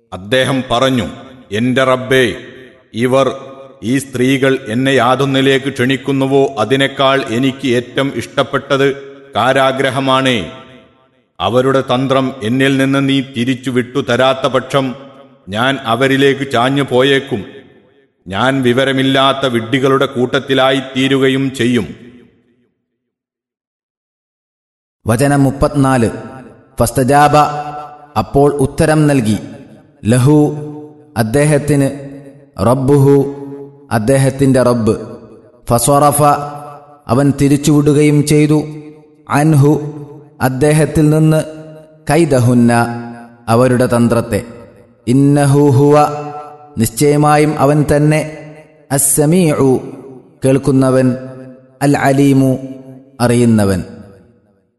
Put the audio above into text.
അദ്ദേഹം പറഞ്ഞു എന്റെ റബ്ബേ ഇവർ ഈ സ്ത്രീകൾ എന്നെ യാതൊന്നിലേക്ക് ക്ഷണിക്കുന്നുവോ അതിനേക്കാൾ എനിക്ക് ഏറ്റവും ഇഷ്ടപ്പെട്ടത് കാരാഗ്രഹമാണേ അവരുടെ തന്ത്രം എന്നിൽ നിന്ന് നീ തിരിച്ചു വിട്ടു തരാത്ത പക്ഷം ഞാൻ അവരിലേക്ക് ചാഞ്ഞു പോയേക്കും ഞാൻ വിവരമില്ലാത്ത വിഡ്ഢികളുടെ കൂട്ടത്തിലായി തീരുകയും ചെയ്യും വചനം മുപ്പത്തിനാല് ഫസ്തജാബ അപ്പോൾ ഉത്തരം നൽകി ലഹു അദ്ദേഹത്തിന് റബ്ബുഹു അദ്ദേഹത്തിൻ്റെ റബ്ബ് ഫസ്വറഫ അവൻ തിരിച്ചുവിടുകയും ചെയ്തു അൻഹു അദ്ദേഹത്തിൽ നിന്ന് കൈദഹുന്ന അവരുടെ തന്ത്രത്തെ ഇന്നഹു ഹുവ നിശ്ചയമായും അവൻ തന്നെ അസ്സമീഉ കേൾക്കുന്നവൻ അൽ അലീമു അറിയുന്നവൻ